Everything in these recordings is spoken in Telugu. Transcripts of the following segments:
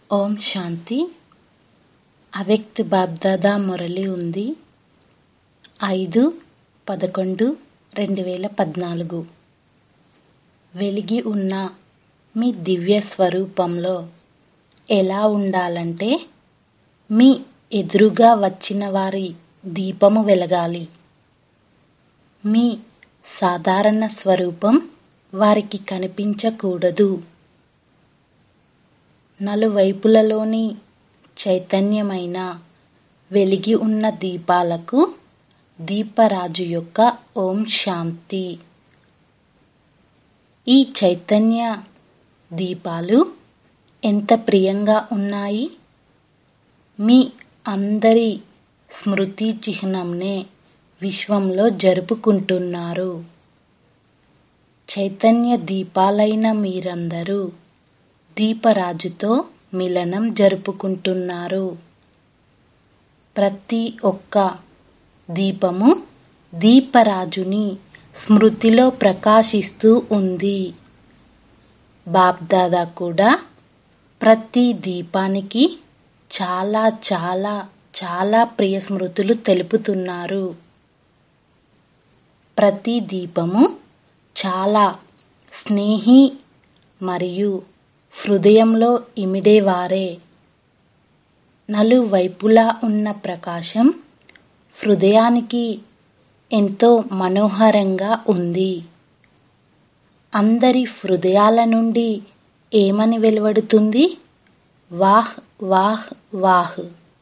ఓం శాంతి అవ్యక్త బాబ్దాదా మురళి ఉంది ఐదు పదకొండు రెండు వేల పద్నాలుగు వెలిగి ఉన్న మీ దివ్య స్వరూపంలో ఎలా ఉండాలంటే మీ ఎదురుగా వచ్చిన వారి దీపము వెలగాలి మీ సాధారణ స్వరూపం వారికి కనిపించకూడదు నలువైపులలోని చైతన్యమైన వెలిగి ఉన్న దీపాలకు దీపరాజు యొక్క ఓం శాంతి ఈ చైతన్య దీపాలు ఎంత ప్రియంగా ఉన్నాయి మీ అందరి స్మృతి చిహ్నంనే విశ్వంలో జరుపుకుంటున్నారు చైతన్య దీపాలైన మీరందరూ దీపరాజుతో మిలనం జరుపుకుంటున్నారు ప్రతి ఒక్క దీపము దీపరాజుని స్మృతిలో ప్రకాశిస్తూ ఉంది బాబ్దాదా కూడా ప్రతి దీపానికి చాలా చాలా చాలా ప్రియ స్మృతులు తెలుపుతున్నారు ప్రతి దీపము చాలా స్నేహి మరియు హృదయంలో ఇమిడేవారే నలువైపులా ఉన్న ప్రకాశం హృదయానికి ఎంతో మనోహరంగా ఉంది అందరి హృదయాల నుండి ఏమని వెలువడుతుంది వాహ్ వాహ్ వాహ్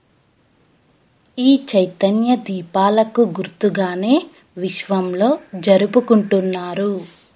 ఈ చైతన్య దీపాలకు గుర్తుగానే విశ్వంలో జరుపుకుంటున్నారు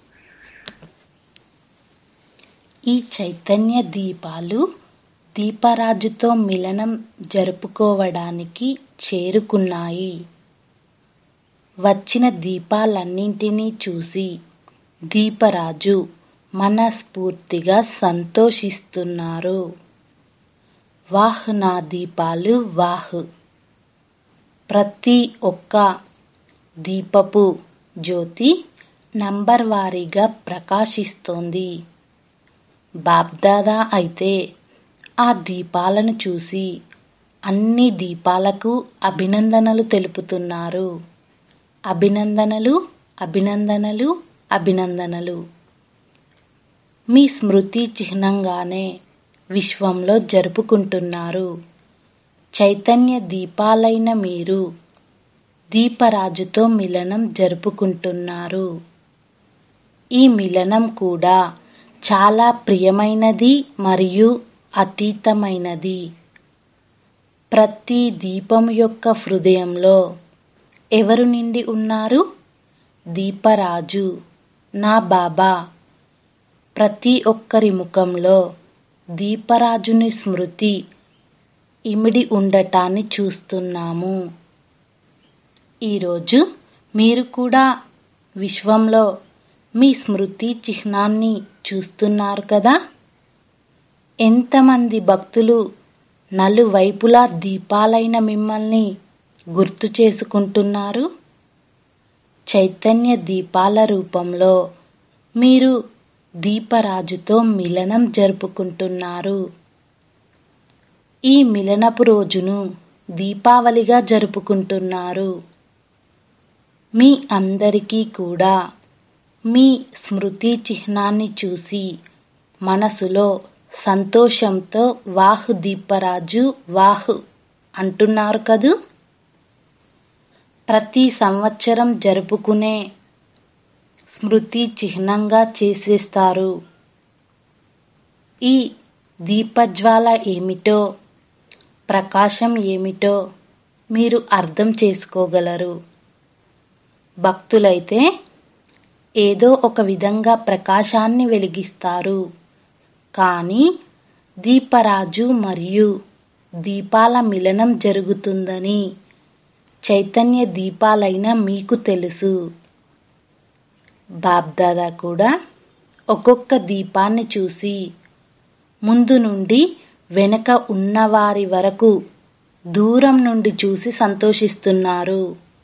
ఈ చైతన్య దీపాలు దీపరాజుతో మిలనం జరుపుకోవడానికి చేరుకున్నాయి వచ్చిన దీపాలన్నింటినీ చూసి దీపరాజు మనస్ఫూర్తిగా సంతోషిస్తున్నారు వాహ్ నా దీపాలు వాహ్ ప్రతి ఒక్క దీపపు జ్యోతి నంబర్ వారీగా ప్రకాశిస్తోంది బాబ్దాదా అయితే ఆ దీపాలను చూసి అన్ని దీపాలకు అభినందనలు తెలుపుతున్నారు అభినందనలు అభినందనలు అభినందనలు మీ స్మృతి చిహ్నంగానే విశ్వంలో జరుపుకుంటున్నారు చైతన్య దీపాలైన మీరు దీపరాజుతో మిలనం జరుపుకుంటున్నారు ఈ మిలనం కూడా చాలా ప్రియమైనది మరియు అతీతమైనది ప్రతి దీపం యొక్క హృదయంలో ఎవరు నిండి ఉన్నారు దీపరాజు నా బాబా ప్రతి ఒక్కరి ముఖంలో దీపరాజుని స్మృతి ఇమిడి ఉండటాన్ని చూస్తున్నాము ఈరోజు మీరు కూడా విశ్వంలో మీ స్మృతి చిహ్నాన్ని చూస్తున్నారు కదా ఎంతమంది భక్తులు నలువైపులా దీపాలైన మిమ్మల్ని గుర్తు చేసుకుంటున్నారు చైతన్య దీపాల రూపంలో మీరు దీపరాజుతో మిలనం జరుపుకుంటున్నారు ఈ మిలనపు రోజును దీపావళిగా జరుపుకుంటున్నారు మీ అందరికీ కూడా మీ స్మృతి చిహ్నాన్ని చూసి మనసులో సంతోషంతో వాహ్ దీపరాజు వాహ్ అంటున్నారు కదూ ప్రతి సంవత్సరం జరుపుకునే స్మృతి చిహ్నంగా చేసేస్తారు ఈ దీపజ్వాల ఏమిటో ప్రకాశం ఏమిటో మీరు అర్థం చేసుకోగలరు భక్తులైతే ఏదో ఒక విధంగా ప్రకాశాన్ని వెలిగిస్తారు కానీ దీపరాజు మరియు దీపాల మిలనం జరుగుతుందని చైతన్య దీపాలైన మీకు తెలుసు బాబ్దాదా కూడా ఒక్కొక్క దీపాన్ని చూసి ముందు నుండి వెనక ఉన్నవారి వరకు దూరం నుండి చూసి సంతోషిస్తున్నారు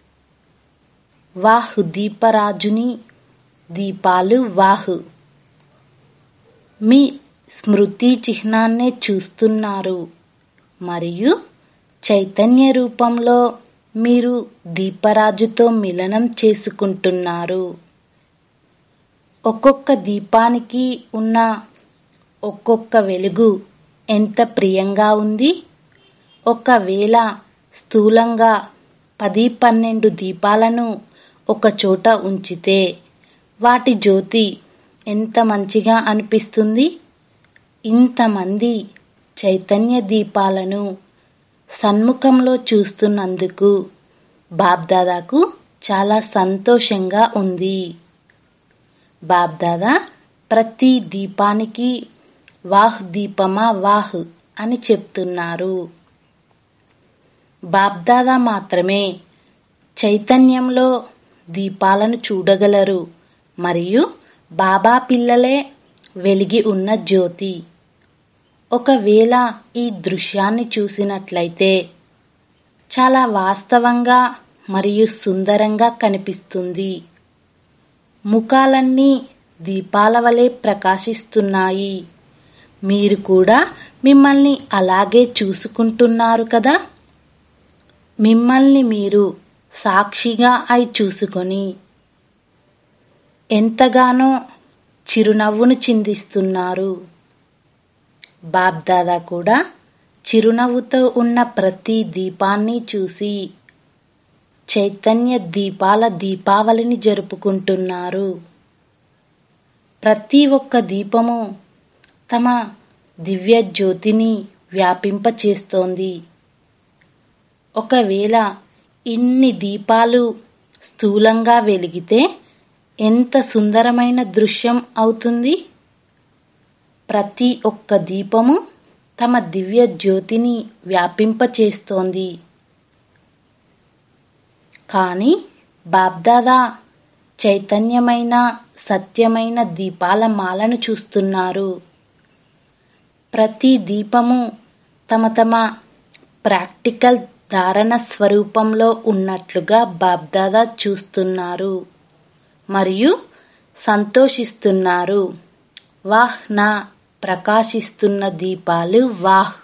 వాహ్ దీపరాజుని దీపాలు వాహ్ మీ స్మృతి చిహ్నాన్నే చూస్తున్నారు మరియు చైతన్య రూపంలో మీరు దీపరాజుతో మిలనం చేసుకుంటున్నారు ఒక్కొక్క దీపానికి ఉన్న ఒక్కొక్క వెలుగు ఎంత ప్రియంగా ఉంది ఒకవేళ స్థూలంగా పది పన్నెండు దీపాలను ఒక చోట ఉంచితే వాటి జ్యోతి ఎంత మంచిగా అనిపిస్తుంది ఇంతమంది చైతన్య దీపాలను సన్ముఖంలో చూస్తున్నందుకు బాబ్దాదాకు చాలా సంతోషంగా ఉంది బాబ్దాదా ప్రతి దీపానికి వాహ్ దీపమా వాహ్ అని చెప్తున్నారు బాబ్దాదా మాత్రమే చైతన్యంలో దీపాలను చూడగలరు మరియు బాబా పిల్లలే వెలిగి ఉన్న జ్యోతి ఒకవేళ ఈ దృశ్యాన్ని చూసినట్లయితే చాలా వాస్తవంగా మరియు సుందరంగా కనిపిస్తుంది ముఖాలన్నీ దీపాల వలె ప్రకాశిస్తున్నాయి మీరు కూడా మిమ్మల్ని అలాగే చూసుకుంటున్నారు కదా మిమ్మల్ని మీరు సాక్షిగా అయి చూసుకొని ఎంతగానో చిరునవ్వును చిందిస్తున్నారు బాబ్దాదా కూడా చిరునవ్వుతో ఉన్న ప్రతి దీపాన్ని చూసి చైతన్య దీపాల దీపావళిని జరుపుకుంటున్నారు ప్రతి ఒక్క దీపము తమ దివ్య జ్యోతిని వ్యాపింపచేస్తోంది ఒకవేళ ఇన్ని దీపాలు స్థూలంగా వెలిగితే ఎంత సుందరమైన దృశ్యం అవుతుంది ప్రతి ఒక్క దీపము తమ దివ్య జ్యోతిని వ్యాపింపచేస్తోంది కానీ బాబ్దాదా చైతన్యమైన సత్యమైన దీపాల మాలను చూస్తున్నారు ప్రతి దీపము తమ తమ ప్రాక్టికల్ ధారణ స్వరూపంలో ఉన్నట్లుగా బాబ్దాదా చూస్తున్నారు మరియు సంతోషిస్తున్నారు వాహ్ నా ప్రకాశిస్తున్న దీపాలు వాహ్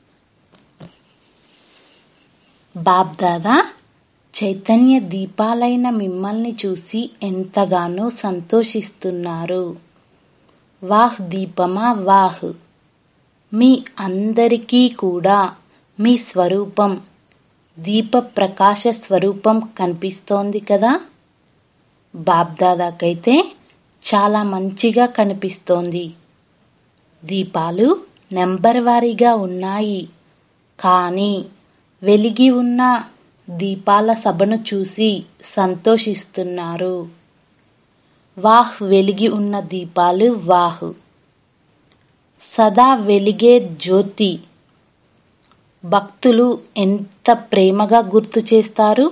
బాబ్దాదా చైతన్య దీపాలైన మిమ్మల్ని చూసి ఎంతగానో సంతోషిస్తున్నారు వాహ్ దీపమా వాహ్ మీ అందరికీ కూడా మీ స్వరూపం దీప ప్రకాశ స్వరూపం కనిపిస్తోంది కదా బాబ్దాదాకైతే చాలా మంచిగా కనిపిస్తోంది దీపాలు నెంబర్ వారీగా ఉన్నాయి కానీ వెలిగి ఉన్న దీపాల సభను చూసి సంతోషిస్తున్నారు వాహ్ వెలిగి ఉన్న దీపాలు వాహ్ సదా వెలిగే జ్యోతి భక్తులు ఎంత ప్రేమగా గుర్తు చేస్తారు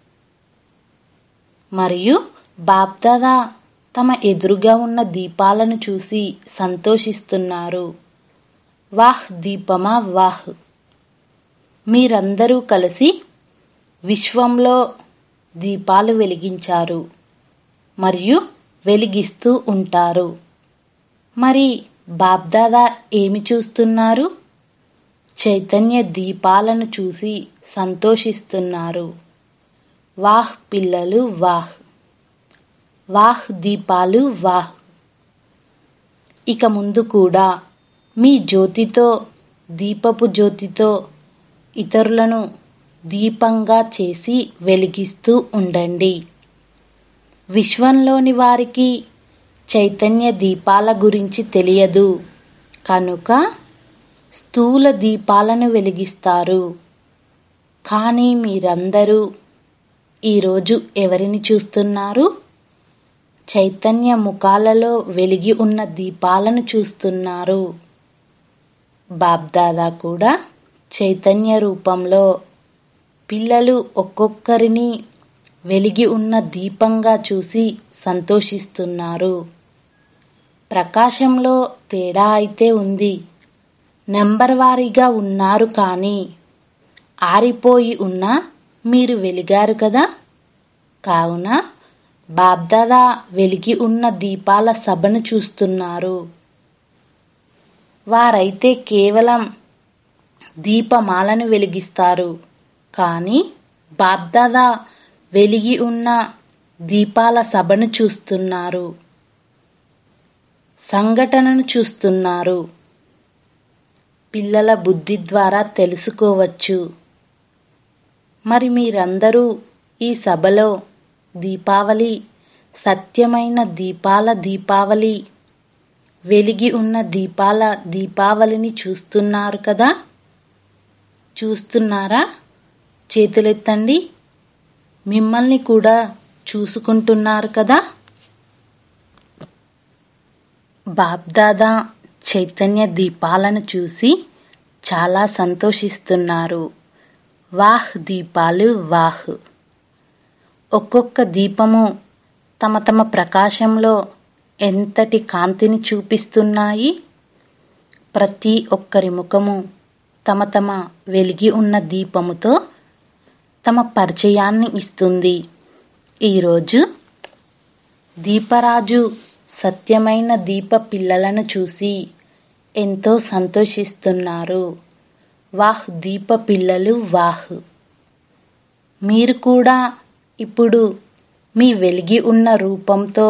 మరియు బాప్దాదా తమ ఎదురుగా ఉన్న దీపాలను చూసి సంతోషిస్తున్నారు వాహ్ దీపమా వాహ్ మీరందరూ కలిసి విశ్వంలో దీపాలు వెలిగించారు మరియు వెలిగిస్తూ ఉంటారు మరి బాబ్దాదా ఏమి చూస్తున్నారు చైతన్య దీపాలను చూసి సంతోషిస్తున్నారు వాహ్ పిల్లలు వాహ్ వాహ్ దీపాలు వాహ్ ఇక ముందు కూడా మీ జ్యోతితో దీపపు జ్యోతితో ఇతరులను దీపంగా చేసి వెలిగిస్తూ ఉండండి విశ్వంలోని వారికి చైతన్య దీపాల గురించి తెలియదు కనుక స్థూల దీపాలను వెలిగిస్తారు కానీ మీరందరూ ఈరోజు ఎవరిని చూస్తున్నారు చైతన్య ముఖాలలో వెలిగి ఉన్న దీపాలను చూస్తున్నారు బాబ్దాదా కూడా చైతన్య రూపంలో పిల్లలు ఒక్కొక్కరిని వెలిగి ఉన్న దీపంగా చూసి సంతోషిస్తున్నారు ప్రకాశంలో తేడా అయితే ఉంది నెంబర్ వారీగా ఉన్నారు కానీ ఆరిపోయి ఉన్నా మీరు వెలిగారు కదా కావున బాబ్దాదా వెలిగి ఉన్న దీపాల సభను చూస్తున్నారు వారైతే కేవలం దీపమాలను వెలిగిస్తారు కానీ బాబ్దాదా వెలిగి ఉన్న దీపాల సభను చూస్తున్నారు సంఘటనను చూస్తున్నారు పిల్లల బుద్ధి ద్వారా తెలుసుకోవచ్చు మరి మీరందరూ ఈ సభలో దీపావళి సత్యమైన దీపాల దీపావళి వెలిగి ఉన్న దీపాల దీపావళిని చూస్తున్నారు కదా చూస్తున్నారా చేతులెత్తండి మిమ్మల్ని కూడా చూసుకుంటున్నారు కదా బాబ్దాదా చైతన్య దీపాలను చూసి చాలా సంతోషిస్తున్నారు వాహ్ దీపాలు వాహ్ ఒక్కొక్క దీపము తమ తమ ప్రకాశంలో ఎంతటి కాంతిని చూపిస్తున్నాయి ప్రతి ఒక్కరి ముఖము తమ తమ వెలిగి ఉన్న దీపముతో తమ పరిచయాన్ని ఇస్తుంది ఈరోజు దీపరాజు సత్యమైన దీప పిల్లలను చూసి ఎంతో సంతోషిస్తున్నారు వాహ్ దీప పిల్లలు వాహ్ మీరు కూడా ఇప్పుడు మీ వెలిగి ఉన్న రూపంతో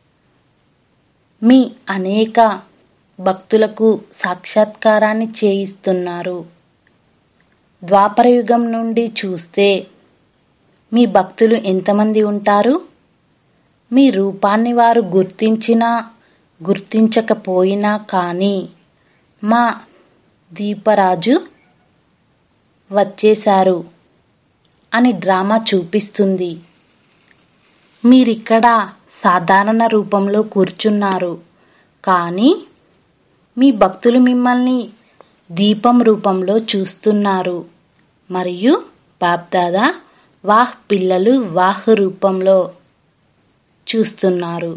మీ అనేక భక్తులకు సాక్షాత్కారాన్ని చేయిస్తున్నారు ద్వాపరయుగం నుండి చూస్తే మీ భక్తులు ఎంతమంది ఉంటారు మీ రూపాన్ని వారు గుర్తించినా గుర్తించకపోయినా కానీ మా దీపరాజు వచ్చేశారు అని డ్రామా చూపిస్తుంది మీరిక్కడ సాధారణ రూపంలో కూర్చున్నారు కానీ మీ భక్తులు మిమ్మల్ని దీపం రూపంలో చూస్తున్నారు మరియు బాబ్దాదా వాహ్ పిల్లలు వాహ్ రూపంలో చూస్తున్నారు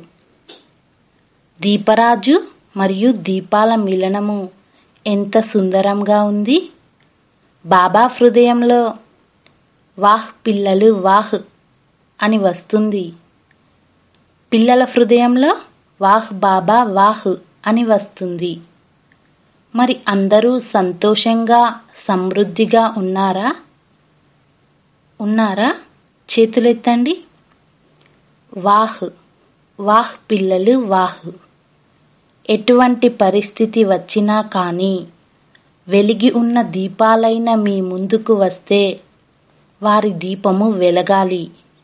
దీపరాజు మరియు దీపాల మిలనము ఎంత సుందరంగా ఉంది బాబా హృదయంలో వాహ్ పిల్లలు వాహ్ అని వస్తుంది పిల్లల హృదయంలో వాహ్ బాబా వాహ్ అని వస్తుంది మరి అందరూ సంతోషంగా సమృద్ధిగా ఉన్నారా ఉన్నారా చేతులెత్తండి వాహ్ వాహ్ పిల్లలు వాహ్ ఎటువంటి పరిస్థితి వచ్చినా కానీ వెలిగి ఉన్న దీపాలైన మీ ముందుకు వస్తే వారి దీపము వెలగాలి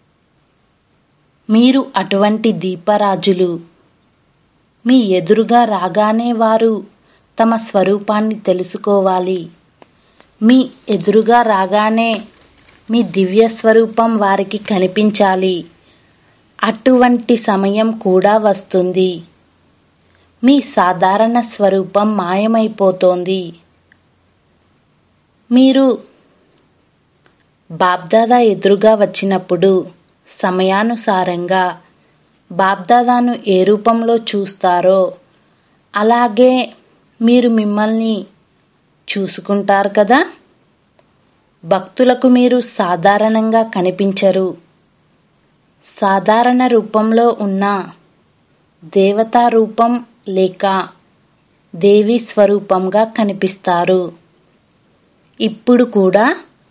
మీరు అటువంటి దీపరాజులు మీ ఎదురుగా రాగానే వారు తమ స్వరూపాన్ని తెలుసుకోవాలి మీ ఎదురుగా రాగానే మీ దివ్య స్వరూపం వారికి కనిపించాలి అటువంటి సమయం కూడా వస్తుంది మీ సాధారణ స్వరూపం మాయమైపోతోంది మీరు బాబ్దాదా ఎదురుగా వచ్చినప్పుడు సమయానుసారంగా బాబ్దాదాను ఏ రూపంలో చూస్తారో అలాగే మీరు మిమ్మల్ని చూసుకుంటారు కదా భక్తులకు మీరు సాధారణంగా కనిపించరు సాధారణ రూపంలో ఉన్న దేవతా రూపం లేక దేవి స్వరూపంగా కనిపిస్తారు ఇప్పుడు కూడా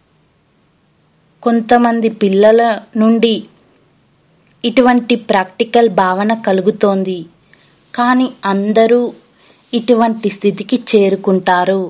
కొంతమంది పిల్లల నుండి ఇటువంటి ప్రాక్టికల్ భావన కలుగుతోంది కానీ అందరూ ఇటువంటి స్థితికి చేరుకుంటారు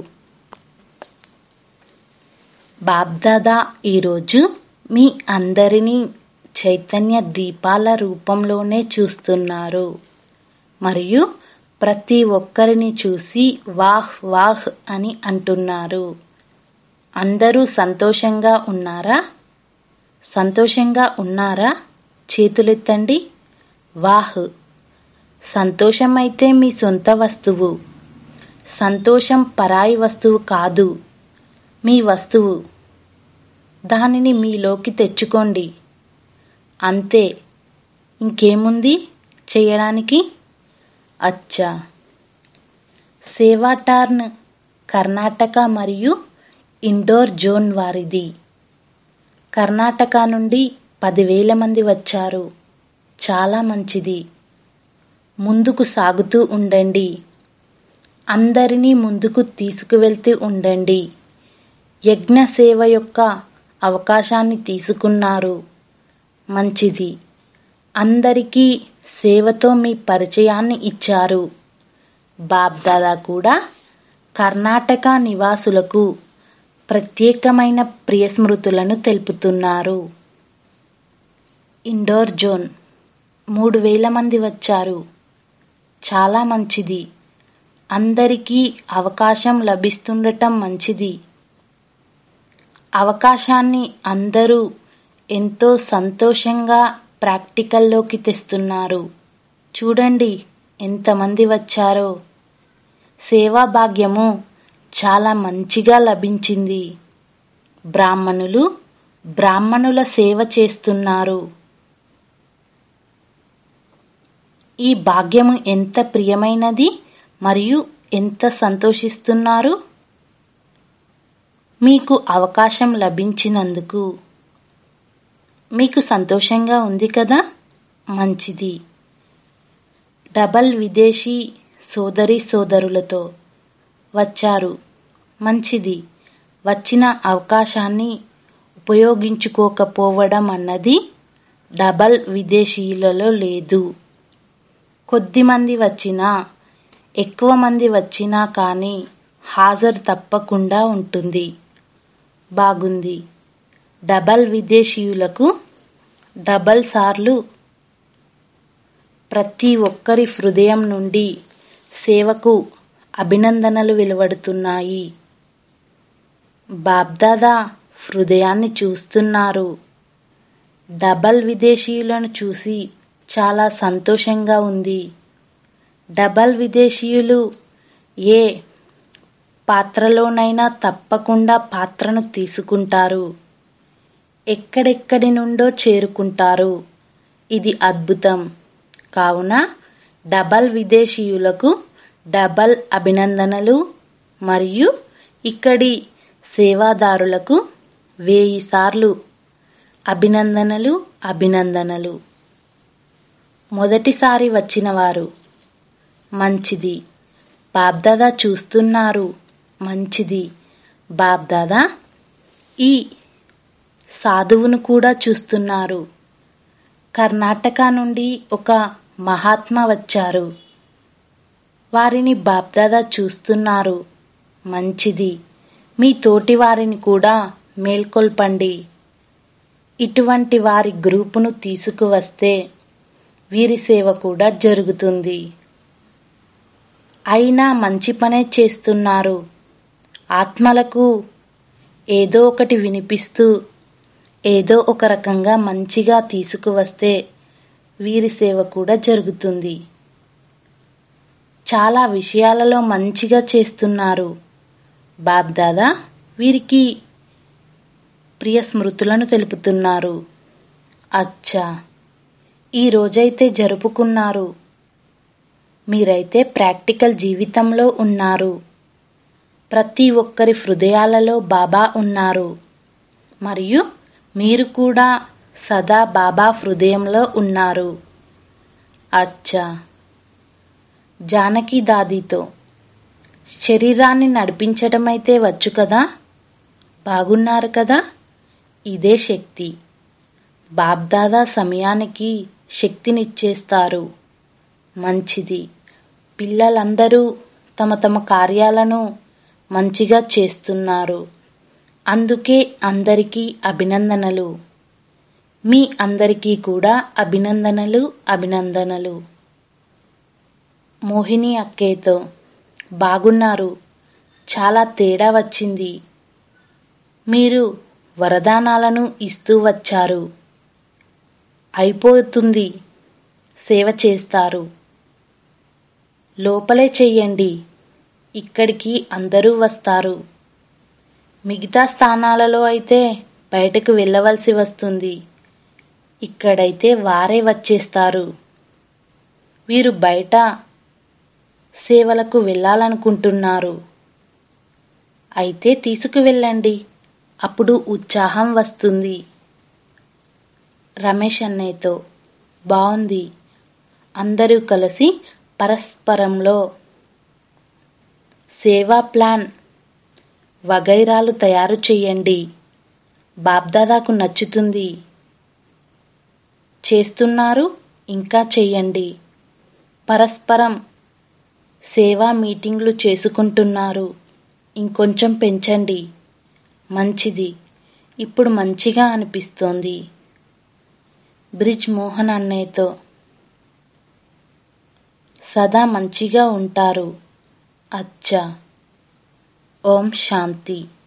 బాబ్దాదా ఈరోజు మీ అందరినీ చైతన్య దీపాల రూపంలోనే చూస్తున్నారు మరియు ప్రతి ఒక్కరిని చూసి వాహ్ వాహ్ అని అంటున్నారు అందరూ సంతోషంగా ఉన్నారా సంతోషంగా ఉన్నారా చేతులెత్తండి వాహ్ సంతోషం అయితే మీ సొంత వస్తువు సంతోషం పరాయి వస్తువు కాదు మీ వస్తువు దానిని మీలోకి తెచ్చుకోండి అంతే ఇంకేముంది చేయడానికి అచ్చా సేవా టార్న్ కర్ణాటక మరియు ఇండోర్ జోన్ వారిది కర్ణాటక నుండి పదివేల మంది వచ్చారు చాలా మంచిది ముందుకు సాగుతూ ఉండండి అందరినీ ముందుకు తీసుకువెళ్తూ ఉండండి యజ్ఞ సేవ యొక్క అవకాశాన్ని తీసుకున్నారు మంచిది అందరికీ సేవతో మీ పరిచయాన్ని ఇచ్చారు బాబ్దాదా కూడా కర్ణాటక నివాసులకు ప్రత్యేకమైన ప్రియ స్మృతులను తెలుపుతున్నారు ఇండోర్ జోన్ మూడు వేల మంది వచ్చారు చాలా మంచిది అందరికీ అవకాశం లభిస్తుండటం మంచిది అవకాశాన్ని అందరూ ఎంతో సంతోషంగా ప్రాక్టికల్లోకి తెస్తున్నారు చూడండి ఎంతమంది వచ్చారో సేవా భాగ్యము చాలా మంచిగా లభించింది బ్రాహ్మణులు బ్రాహ్మణుల సేవ చేస్తున్నారు ఈ భాగ్యము ఎంత ప్రియమైనది మరియు ఎంత సంతోషిస్తున్నారు మీకు అవకాశం లభించినందుకు మీకు సంతోషంగా ఉంది కదా మంచిది డబల్ విదేశీ సోదరి సోదరులతో వచ్చారు మంచిది వచ్చిన అవకాశాన్ని ఉపయోగించుకోకపోవడం అన్నది డబల్ విదేశీయులలో లేదు కొద్దిమంది వచ్చినా ఎక్కువ మంది వచ్చినా కానీ హాజరు తప్పకుండా ఉంటుంది బాగుంది డబల్ విదేశీయులకు డబల్ సార్లు ప్రతి ఒక్కరి హృదయం నుండి సేవకు అభినందనలు వెలువడుతున్నాయి బాబ్దాదా హృదయాన్ని చూస్తున్నారు డబల్ విదేశీయులను చూసి చాలా సంతోషంగా ఉంది డబల్ విదేశీయులు ఏ పాత్రలోనైనా తప్పకుండా పాత్రను తీసుకుంటారు ఎక్కడెక్కడి నుండో చేరుకుంటారు ఇది అద్భుతం కావున డబల్ విదేశీయులకు డబల్ అభినందనలు మరియు ఇక్కడి సేవాదారులకు వేయి సార్లు అభినందనలు అభినందనలు మొదటిసారి వచ్చిన వారు మంచిది బాబ్దాదా చూస్తున్నారు మంచిది బాబ్దాదా ఈ సాధువును కూడా చూస్తున్నారు కర్ణాటక నుండి ఒక మహాత్మా వచ్చారు వారిని బాబ్దాదా చూస్తున్నారు మంచిది మీ తోటి వారిని కూడా మేల్కొల్పండి ఇటువంటి వారి గ్రూపును తీసుకువస్తే వీరి సేవ కూడా జరుగుతుంది అయినా మంచి పనే చేస్తున్నారు ఆత్మలకు ఏదో ఒకటి వినిపిస్తూ ఏదో ఒక రకంగా మంచిగా తీసుకువస్తే వీరి సేవ కూడా జరుగుతుంది చాలా విషయాలలో మంచిగా చేస్తున్నారు బాబ్దాదా వీరికి ప్రియ స్మృతులను తెలుపుతున్నారు అచ్చా ఈ రోజైతే జరుపుకున్నారు మీరైతే ప్రాక్టికల్ జీవితంలో ఉన్నారు ప్రతి ఒక్కరి హృదయాలలో బాబా ఉన్నారు మరియు మీరు కూడా సదా బాబా హృదయంలో ఉన్నారు అచ్చా జానకి దాదీతో శరీరాన్ని నడిపించడమైతే వచ్చు కదా బాగున్నారు కదా ఇదే శక్తి బాబ్దాదా సమయానికి శక్తినిచ్చేస్తారు మంచిది పిల్లలందరూ తమ తమ కార్యాలను మంచిగా చేస్తున్నారు అందుకే అందరికీ అభినందనలు మీ అందరికీ కూడా అభినందనలు అభినందనలు మోహిని అక్కేతో బాగున్నారు చాలా తేడా వచ్చింది మీరు వరదానాలను ఇస్తూ వచ్చారు అయిపోతుంది సేవ చేస్తారు లోపలే చెయ్యండి ఇక్కడికి అందరూ వస్తారు మిగతా స్థానాలలో అయితే బయటకు వెళ్ళవలసి వస్తుంది ఇక్కడైతే వారే వచ్చేస్తారు వీరు బయట సేవలకు వెళ్ళాలనుకుంటున్నారు అయితే తీసుకువెళ్ళండి అప్పుడు ఉత్సాహం వస్తుంది రమేష్ అన్నయ్యతో బాగుంది అందరూ కలిసి పరస్పరంలో సేవా ప్లాన్ వగైరాలు తయారు చేయండి బాబ్దాదాకు నచ్చుతుంది చేస్తున్నారు ఇంకా చెయ్యండి పరస్పరం సేవా మీటింగ్లు చేసుకుంటున్నారు ఇంకొంచెం పెంచండి మంచిది ఇప్పుడు మంచిగా అనిపిస్తోంది బ్రిజ్ మోహన్ అన్నయ్యతో సదా మంచిగా ఉంటారు అచ్చా ఓం శాంతి